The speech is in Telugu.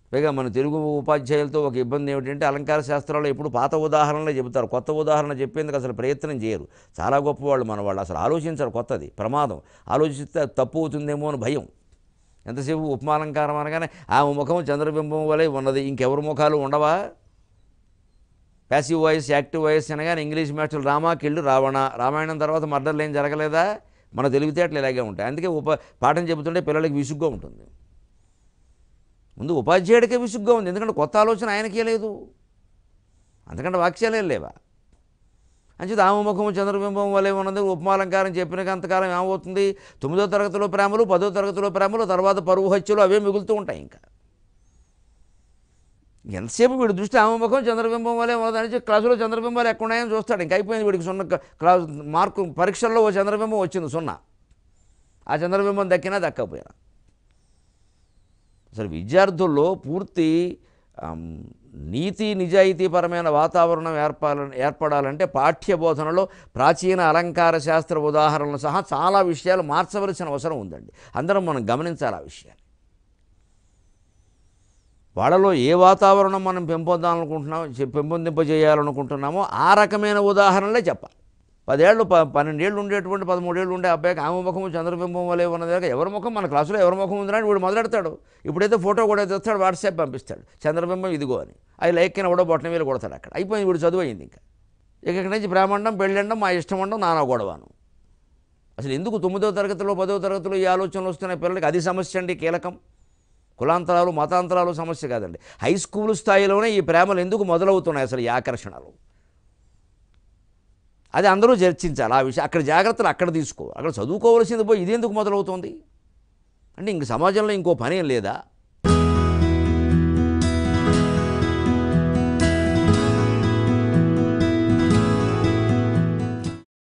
పైగా మన తెలుగు ఉపాధ్యాయులతో ఒక ఇబ్బంది ఏమిటంటే అలంకార శాస్త్రాల్లో ఎప్పుడు పాత ఉదాహరణలే చెబుతారు కొత్త ఉదాహరణ చెప్పేందుకు అసలు ప్రయత్నం చేయరు చాలా గొప్పవాళ్ళు మన వాళ్ళు అసలు ఆలోచించరు కొత్తది ప్రమాదం ఆలోచిస్తే అది తప్పు అవుతుందేమో అని భయం ఎంతసేపు ఉపమాలంకారం అనగానే ఆ ముఖం చంద్రబింబం వలె ఉన్నది ఇంకెవరి ముఖాలు ఉండవా ప్యాసివ్ వాయిస్ యాక్టివ్ వాయిస్ అనగానే ఇంగ్లీష్ మాస్టర్లు రామాకిళ్ళు రావణ రామాయణం తర్వాత మర్డర్లు ఏం జరగలేదా మన తెలివితేటలు ఇలాగే ఉంటాయి అందుకే ఉప పాఠం చెబుతుంటే పిల్లలకి విసుగ్గా ఉంటుంది ముందు ఉపాధ్యాయుడికే విసుగ్గా ఉంది ఎందుకంటే కొత్త ఆలోచన ఆయనకే లేదు అందుకంటే వాక్యాలే లేవా అంచేది ఆమె ముఖము చంద్రబింబం వలె ఉన్నది ఉపమాలంకారం చెప్పిన అంతకాలం ఏమవుతుంది తొమ్మిదో తరగతిలో ప్రేమలు పదో తరగతిలో ప్రేమలు తర్వాత పరువు హత్యలు అవే మిగులుతూ ఉంటాయి ఇంకా ఎంతసేపు వీడి దృష్టి ఆమె ముఖం చంద్రబింబం వలె ఉన్నదని చెప్పి క్లాసులో చంద్రబింబాలు ఎక్కడ ఉన్నాయని చూస్తాడు ఇంకా అయిపోయింది వీడికి సున్న క్లాస్ మార్కు పరీక్షల్లో ఓ చంద్రబింబం వచ్చింది సున్నా ఆ చంద్రబింబం దక్కినా దక్కకపోయినా అసలు విద్యార్థుల్లో పూర్తి ఆమ్, నీతి నిజాయితీపరమైన వాతావరణం ఏర్పాల ఏర్పడాలంటే పాఠ్య బోధనలో ప్రాచీన అలంకార శాస్త్ర ఉదాహరణలు సహా చాలా విషయాలు మార్చవలసిన అవసరం ఉందండి అందరం మనం గమనించాలి ఆ విషయాన్ని వాళ్ళలో ఏ వాతావరణం మనం పెంపొందాలనుకుంటున్నామో చె- పెంపొందింపజేయాలనుకుంటున్నామో ఆ రకమైన ఉదాహరణలే చెప్పాలి పదేళ్ళు ప పన్నెండేళ్ళు ఉండేటువంటి పదమూడేళ్ళు ఉండే అబ్బాయికి ఆమె ముఖము చంద్రబింబం వలె ఉన్నది కాక ఎవరి ముఖం మన క్లాసులో ఎవరి ముఖం ఉందని వీడు మొదలెడతాడు ఇప్పుడైతే ఫోటో కూడా తెస్తాడు వాట్సాప్ పంపిస్తాడు చంద్రబింబం ఇదిగో అని అది లైక్ కింద కూడా బొట్టన మీద కొడతాడు అక్కడ అయిపోయింది వీడు చదువు అయింది ఇంకా ఇక ఇక్కడి నుంచి ప్రేమండం పెళ్ళండం మా ఇష్టం ఉండడం నానా గొడవను అసలు ఎందుకు తొమ్మిదో తరగతిలో పదో తరగతిలో ఈ ఆలోచనలు వస్తున్నాయి పిల్లలకి అది సమస్య అండి కీలకం కులాంతరాలు మతాంతరాలు సమస్య కాదండి హై స్కూల్ స్థాయిలోనే ఈ ప్రేమలు ఎందుకు మొదలవుతున్నాయి అసలు ఈ ఆకర్షణలు అది అందరూ చర్చించాలి ఆ విషయం అక్కడ జాగ్రత్తలు అక్కడ తీసుకో అక్కడ చదువుకోవాల్సింది పోయి ఇది ఎందుకు మొదలవుతుంది అంటే ఇంక సమాజంలో ఇంకో పని ఏం లేదా